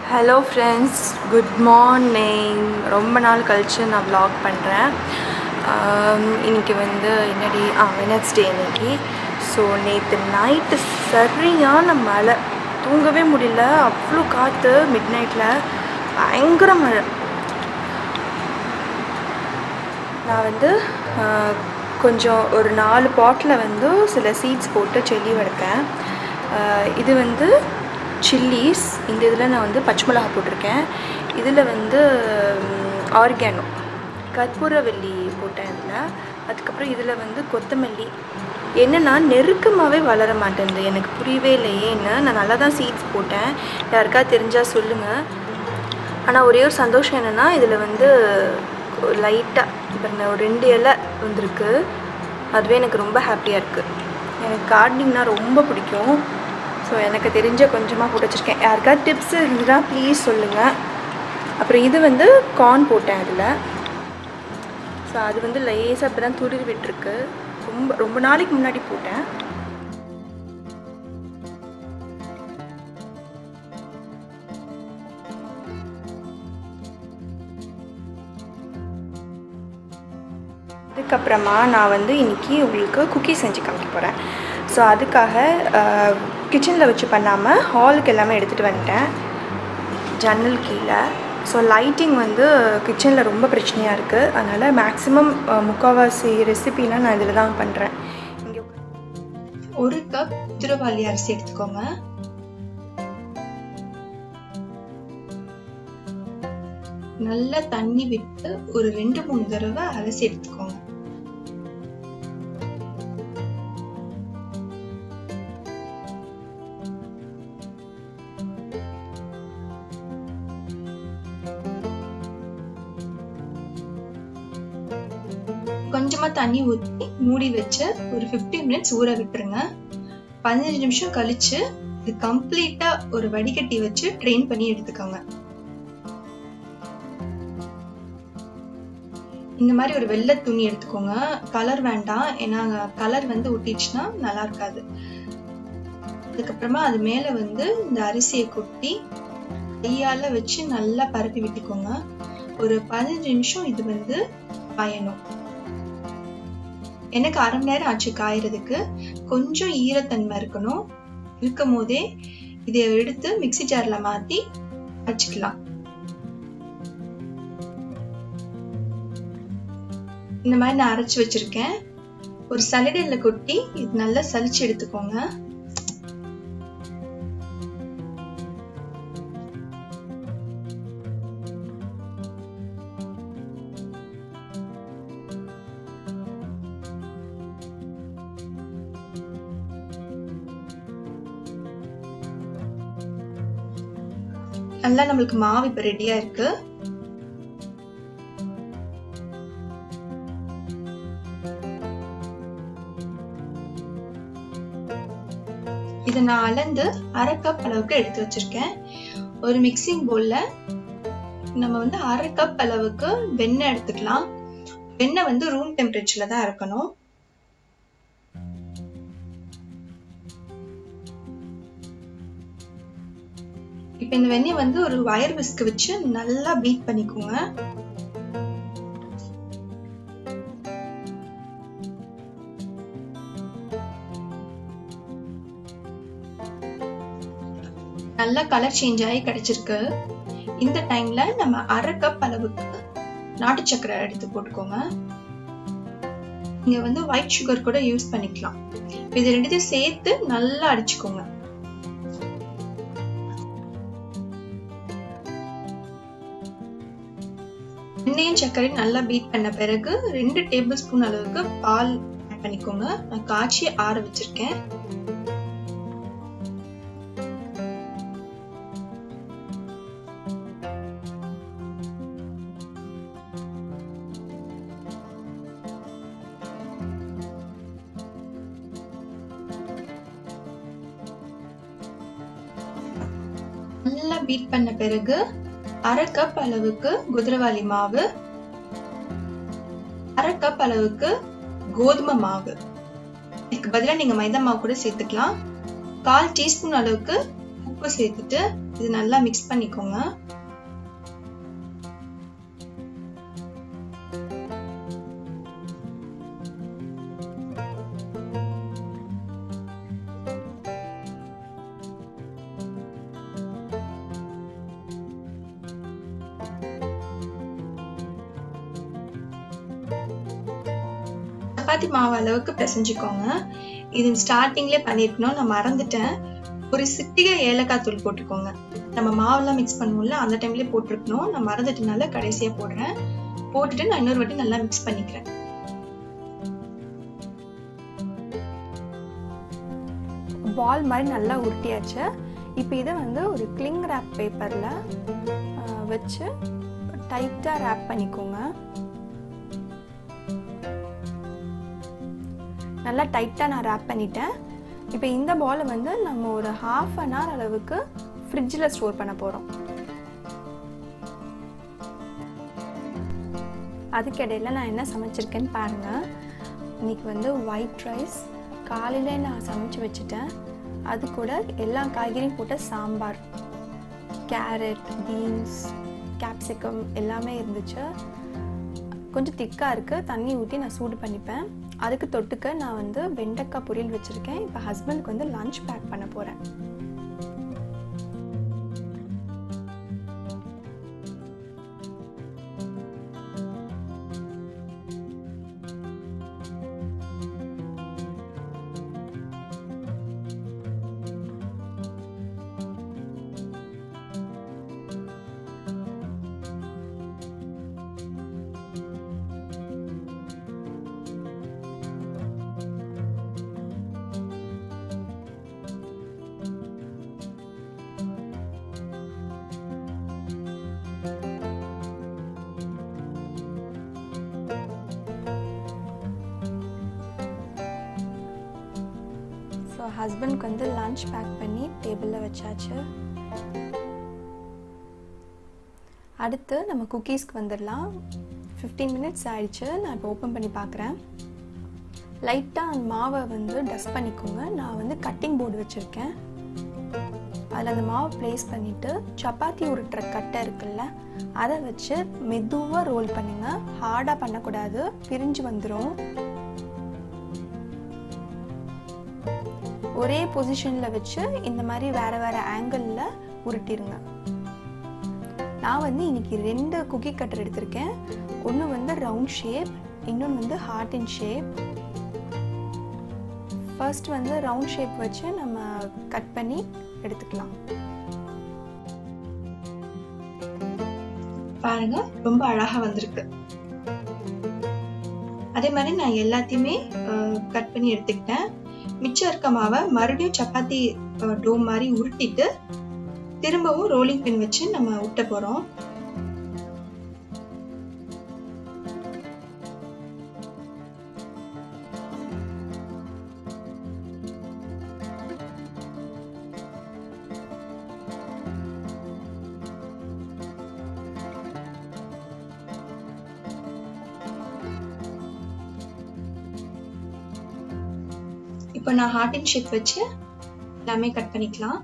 hello friends good morning ரொம்ப நாள் கழித்து நான் vlog பண்ணுறேன் இன்றைக்கி வந்து என்னடி ஆ வெனஸ்டே இன்னைக்கு ஸோ நேற்று நைட்டு சரியான மழை தூங்கவே முடியல அவ்வளோ காற்று மிட் நைட்டில் பயங்கர மழை நான் வந்து ஆஹ், கொஞ்சம் ஒரு நாலு பாட்டில் வந்து சில சீட்ஸ் போட்டு செடி வளர்ப்பேன் ஆஹ், இது வந்து சில்லிஸ் இந்த இதில் நான் வந்து பச்சை மிளகா போட்டிருக்கேன் இதில் வந்து ஆர்கானோ கற்பூரவல்லி போட்டேன் இதில் அதுக்கப்புறம் இதில் வந்து கொத்தமல்லி என்னென்னா நெருக்கமாகவே வளர மாட்டேங்குது எனக்கு புரியவே இல்லை ஏன்னு நான் நல்லா தான் சீட்ஸ் போட்டேன் யாருக்கா தெரிஞ்சால் சொல்லுங்கள் ஆனால் ஒரே ஒரு சந்தோஷம் என்னென்னா இதில் வந்து லைட்டாக இப்போ ஒரு ரெண்டு இலை வந்திருக்கு அதுவே எனக்கு ரொம்ப ஹாப்பியாக இருக்குது எனக்கு கார்டனிங்னா ரொம்ப பிடிக்கும் ஸோ எனக்கு தெரிஞ்ச கொஞ்சமாக போட்டு வச்சுருக்கேன் யாருக்காவது டிப்ஸ் இருந்தால் ப்ளீஸ் சொல்லுங்கள் அப்புறம் இது வந்து கார்ன் போட்டேன் அதில் ஸோ அது வந்து லேசாக இப்போ தான் துருவி விட்டுருக்கு ரொம்ப ரொம்ப நாளைக்கு முன்னாடி போட்டேன் அதுக்கப்புறமா நான் வந்து இன்றைக்கி உங்களுக்கு குக்கீ செஞ்சு காமிக்க போகிறேன் ஸோ அதுக்காக கிச்சனில் வச்சு பண்ணாமல் ஹாலுக்கு எல்லாமே எடுத்துகிட்டு வந்துட்டேன் ஜன்னல் கீழே ஸோ லைட்டிங் வந்து கிச்சனில் ரொம்ப பிரச்சனையாக இருக்குது அதனால் மேக்ஸிமம் முக்கால்வாசி ரெசிபிலாம் நான் இதில் தான் பண்ணுறேன் இங்கே ஒரு கப் குதிரவாளி அரிசி எடுத்துக்கோங்க நல்லா தண்ணி விட்டு ஒரு ரெண்டு மூணு தடவை அரிசி எடுத்துக்கோங்க கொஞ்சமா தண்ணி ஊற்றி மூடி வச்சு ஒரு 15 மினிட்ஸ் ஊற விட்டுருங்க பதினஞ்சு நிமிஷம் கழிச்சு இது கம்ப்ளீட்டா ஒரு வடிகட்டி வச்சு ட்ரெயின் பண்ணி எடுத்துக்கோங்க இந்த மாதிரி ஒரு வெள்ளை துணி எடுத்துக்கோங்க கலர் வேண்டாம் ஏன்னா கலர் வந்து ஒட்டிடுச்சுன்னா நல்லா இருக்காது அதுக்கப்புறமா அது மேல வந்து இந்த அரிசியை கொட்டி கையால வச்சு நல்லா பரப்பி விட்டுக்கோங்க ஒரு பதினஞ்சு நிமிஷம் இது வந்து காயணும் எனக்கு அரை மணி நேரம் ஆச்சு காயறதுக்கு கொஞ்சம் ஈரத்தன்மை இருக்கணும் இருக்கும் போதே இதை எடுத்து மிக்ஸி ஜார்ல மாத்தி வச்சுக்கலாம் இந்த மாதிரி நான் அரைச்சு வச்சிருக்கேன் ஒரு சலடையில கொட்டி இது நல்லா சலிச்சு எடுத்துக்கோங்க நல்லா நம்மளுக்கு மாவு இப்ப ரெடியா இருக்கு இதை நான் அளந்து அரை கப் அளவுக்கு எடுத்து வச்சிருக்கேன் ஒரு மிக்சிங் போல்ல நம்ம வந்து அரை கப் அளவுக்கு வெண்ணெய் எடுத்துக்கலாம் வெண்ணெய் வந்து ரூம் டெம்பரேச்சர்ல தான் இருக்கணும் இப்ப இந்த வெண்ணெய் வந்து ஒரு வயர் விஸ்க் வச்சு நல்லா பீட் பண்ணிக்கோங்க நல்லா கலர் சேஞ்ச் ஆகி கிடைச்சிருக்கு இந்த டைம்ல நம்ம அரை கப் அளவுக்கு நாட்டு சக்கரை எடுத்து போட்டுக்கோங்க நீங்க வந்து ஒயிட் சுகர் கூட யூஸ் பண்ணிக்கலாம் இது ரெண்டுத்தையும் சேர்த்து நல்லா அடிச்சுக்கோங்க எண்ணெயும் சர்க்கரையும் நல்லா பீட் பண்ண பிறகு ரெண்டு டேபிள் ஸ்பூன் அளவுக்கு பால் ஆட் பண்ணிக்கோங்க நான் காய்ச்சி ஆற வச்சிருக்கேன் நல்லா பீட் பண்ண பிறகு அரை கப் அளவுக்கு குதிரவாளி மாவு அரை கப் அளவுக்கு கோதுமை மாவு இதுக்கு பதிலா நீங்க மைதா மாவு கூட சேர்த்துக்கலாம் கால் டீஸ்பூன் அளவுக்கு உப்பு சேர்த்துட்டு இது நல்லா மிக்ஸ் பண்ணிக்கோங்க சப்பாத்தி மாவு அளவுக்கு பிசைஞ்சுக்கோங்க இது ஸ்டார்டிங்லேயே பண்ணிருக்கணும் நான் மறந்துட்டேன் ஒரு சிட்டிகை ஏலக்காய் தூள் போட்டுக்கோங்க நம்ம மாவுலாம் மிக்ஸ் பண்ணுவோம்ல அந்த டைம்லேயே போட்டிருக்கணும் நான் மறந்துட்டனால கடைசியாக போடுறேன் போட்டுட்டு நான் இன்னொரு வாட்டி நல்லா மிக்ஸ் பண்ணிக்கிறேன் பால் மாதிரி நல்லா உருட்டியாச்சு இப்போ இதை வந்து ஒரு கிளிங் ரேப் பேப்பரில் வச்சு டைட்டாக ரேப் பண்ணிக்கோங்க நல்லா டைட்டாக நான் ரேப் பண்ணிட்டேன் இப்போ இந்த பாலை வந்து நம்ம ஒரு ஹாஃப் அன் ஹவர் அளவுக்கு ஃப்ரிட்ஜில் ஸ்டோர் பண்ண போகிறோம் அதுக்கிடையில் நான் என்ன சமைச்சிருக்கேன்னு பாருங்கள் இன்றைக்கி வந்து ஒயிட் ரைஸ் காலையிலே நான் சமைச்சு வச்சுட்டேன் அது கூட எல்லா காய்கறியும் போட்ட சாம்பார் கேரட் பீன்ஸ் கேப்சிகம் எல்லாமே இருந்துச்சு கொஞ்சம் திக்காக இருக்குது தண்ணி ஊற்றி நான் சூடு பண்ணிப்பேன் அதுக்கு தொட்டுக்க நான் வந்து வெண்டைக்காய் பொரியல் வச்சுருக்கேன் இப்போ ஹஸ்பண்டுக்கு வந்து லஞ்ச் பேக் பண்ண போகிறேன் ஸோ ஹஸ்பண்ட்க்கு வந்து லன்ச் பேக் பண்ணி டேபிளில் வச்சாச்சு அடுத்து நம்ம குக்கீஸ்க்கு வந்துடலாம் ஃபிஃப்டீன் மினிட்ஸ் ஆயிடுச்சு நான் இப்போ ஓப்பன் பண்ணி பார்க்குறேன் லைட்டாக அந்த மாவை வந்து டஸ்ட் பண்ணிக்கோங்க நான் வந்து கட்டிங் போர்டு வச்சுருக்கேன் அதில் அந்த மாவை ப்ளேஸ் பண்ணிவிட்டு சப்பாத்தி உருட்டுற கட்டை இருக்குல்ல அதை வச்சு மெதுவாக ரோல் பண்ணுங்க ஹார்டாக பண்ணக்கூடாது பிரிஞ்சு வந்துடும் ஒரே பொசிஷனில் வச்சு இந்த மாதிரி வேறு வேறு ஆங்கிளில் உருட்டிடுங்க நான் வந்து இன்னைக்கு ரெண்டு குக்கி கட்டர் எடுத்திருக்கேன் ஒன்று வந்து ரவுண்ட் ஷேப் இன்னொன்று வந்து ஹார்ட் இன் ஷேப் ஃபர்ஸ்ட் வந்து ரவுண்ட் ஷேப் வச்சு நம்ம கட் பண்ணி எடுத்துக்கலாம் பாருங்க ரொம்ப அழகா வந்திருக்கு அதே மாதிரி நான் எல்லாத்தையுமே கட் பண்ணி எடுத்துக்கிட்டேன் மிச்சம் இருக்க மாவை மறுபடியும் சப்பாத்தி டோ மாதிரி உருட்டிட்டு திரும்பவும் ரோலிங் பின் வச்சு நம்ம விட்ட போறோம் இப்போ நான் ஹார்ட் அண்ட் ஷேப் வச்சு எல்லாமே கட் பண்ணிக்கலாம்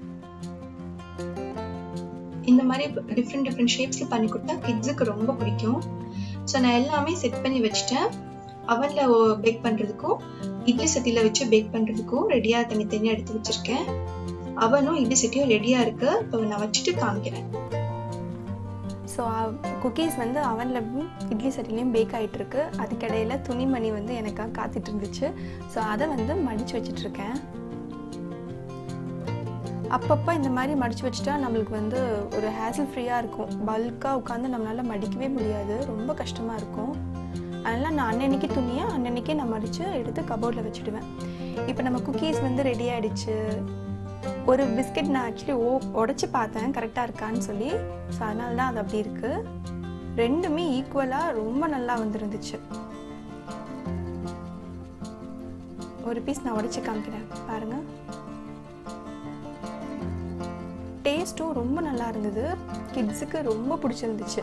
இந்த மாதிரி டிஃப்ரெண்ட் டிஃப்ரெண்ட் ஷேப்ஸ்ல பண்ணி கொடுத்தா கிட்ஸுக்கு ரொம்ப பிடிக்கும் ஸோ நான் எல்லாமே செட் பண்ணி வச்சுட்டேன் அவனில் பேக் பண்ணுறதுக்கும் இட்லி சட்டியில் வச்சு பேக் பண்ணுறதுக்கும் ரெடியாக தனித்தனியாக எடுத்து வச்சுருக்கேன் அவனும் இட்லி சட்டியும் ரெடியாக இருக்கு இப்போ நான் வச்சுட்டு காமிக்கிறேன் ஸோ குக்கீஸ் வந்து அவனில் இட்லி சட்டிலையும் பேக் ஆகிட்டுருக்கு அதுக்கிடையில் துணிமணி வந்து எனக்காக காத்துட்டு இருந்துச்சு ஸோ அதை வந்து மடித்து வச்சிட்ருக்கேன் அப்பப்போ இந்த மாதிரி மடித்து வச்சுட்டா நம்மளுக்கு வந்து ஒரு ஹேசல் ஃப்ரீயாக இருக்கும் பல்காக உட்காந்து நம்மளால் மடிக்கவே முடியாது ரொம்ப கஷ்டமாக இருக்கும் அதனால் நான் அன்னன்னைக்கு துணியை அன்னன்னைக்கே நான் மடித்து எடுத்து கபோர்டில் வச்சுடுவேன் இப்போ நம்ம குக்கீஸ் வந்து ரெடி ஆகிடுச்சு ஒரு பிஸ்கெட் நான் ஆக்சுவலி ஓ உடச்சி பார்த்தேன் கரெக்டாக இருக்கான்னு சொல்லி ஸோ அதனால தான் அது அப்படி இருக்குது ரெண்டுமே ஈக்குவலாக ரொம்ப நல்லா வந்துருந்துச்சு ஒரு பீஸ் நான் உடச்சி காமிக்கிறேன் பாருங்கள் டேஸ்ட்டும் ரொம்ப நல்லா இருந்தது கிட்ஸுக்கு ரொம்ப பிடிச்சிருந்துச்சு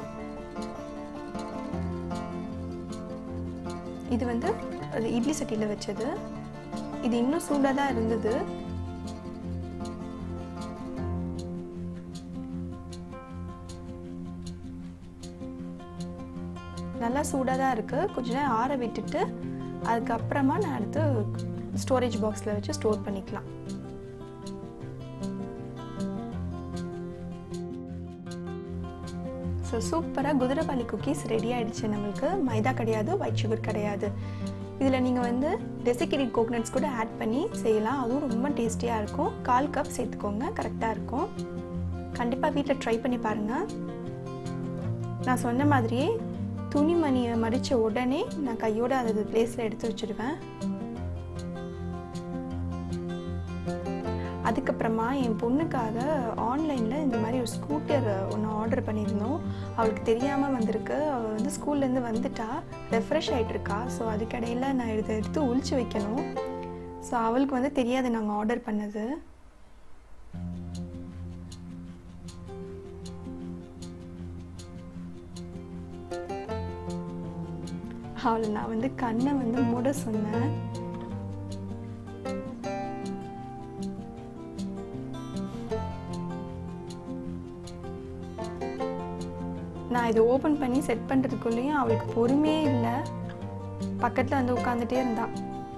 இது வந்து அது இட்லி சட்டியில் வச்சது இது இன்னும் சூடாக தான் இருந்தது நல்லா சூடாக தான் இருக்குது கொஞ்ச நேரம் ஆற விட்டுட்டு அதுக்கப்புறமா நான் எடுத்து ஸ்டோரேஜ் பாக்ஸில் வச்சு ஸ்டோர் பண்ணிக்கலாம் ஸோ சூப்பராக குதிரைவாலி குக்கீஸ் ரெடி ஆகிடுச்சு நம்மளுக்கு மைதா கிடையாது ஒயிட் சுகர் கிடையாது இதில் நீங்கள் வந்து டெசிகேட்டட் கோகனட்ஸ் கூட ஆட் பண்ணி செய்யலாம் அதுவும் ரொம்ப டேஸ்டியாக இருக்கும் கால் கப் சேர்த்துக்கோங்க கரெக்டாக இருக்கும் கண்டிப்பாக வீட்டில் ட்ரை பண்ணி பாருங்கள் நான் சொன்ன மாதிரியே துணிமணியை மடித்த உடனே நான் கையோட அது பிளேஸில் எடுத்து வச்சுடுவேன் அதுக்கப்புறமா என் பொண்ணுக்காக ஆன்லைனில் இந்த மாதிரி ஒரு ஸ்கூட்டர் ஒன்று ஆர்டர் பண்ணியிருந்தோம் அவளுக்கு தெரியாமல் வந்திருக்கு அவள் வந்து ஸ்கூல்லேருந்து வந்துட்டா ரெஃப்ரெஷ் ஆகிட்டுருக்கா ஸோ அதுக்கடையில் நான் இதை எடுத்து ஒழிச்சு வைக்கணும் ஸோ அவளுக்கு வந்து தெரியாது நாங்கள் ஆர்டர் பண்ணது அவளை நான் வந்து கண்ணை வந்து மூட சொன்னேன் நான் இதை ஓப்பன் பண்ணி செட் பண்ணுறதுக்குள்ளேயும் அவளுக்கு பொறுமையே இல்லை பக்கத்தில் வந்து உட்காந்துட்டே இருந்தா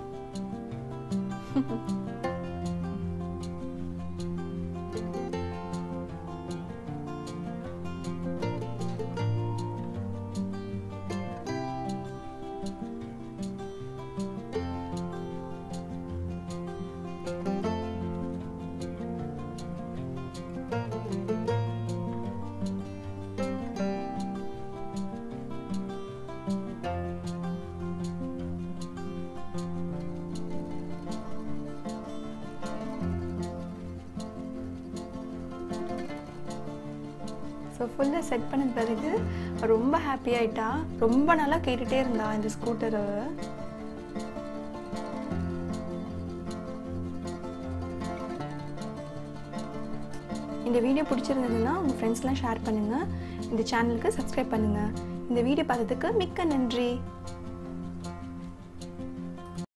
ஸோ ஃபுல்லாக செட் பண்ண பிறகு ரொம்ப ஹாப்பி ஆயிட்டா ரொம்ப நாளாக கேட்டுகிட்டே இருந்தா இந்த ஸ்கூட்டரை இந்த வீடியோ பிடிச்சிருந்ததுன்னா உங்கள் ஃப்ரெண்ட்ஸ்லாம் ஷேர் பண்ணுங்கள் இந்த சேனலுக்கு சப்ஸ்கிரைப் பண்ணுங்கள் இந்த வீடியோ பார்த்ததுக்கு மிக்க நன்றி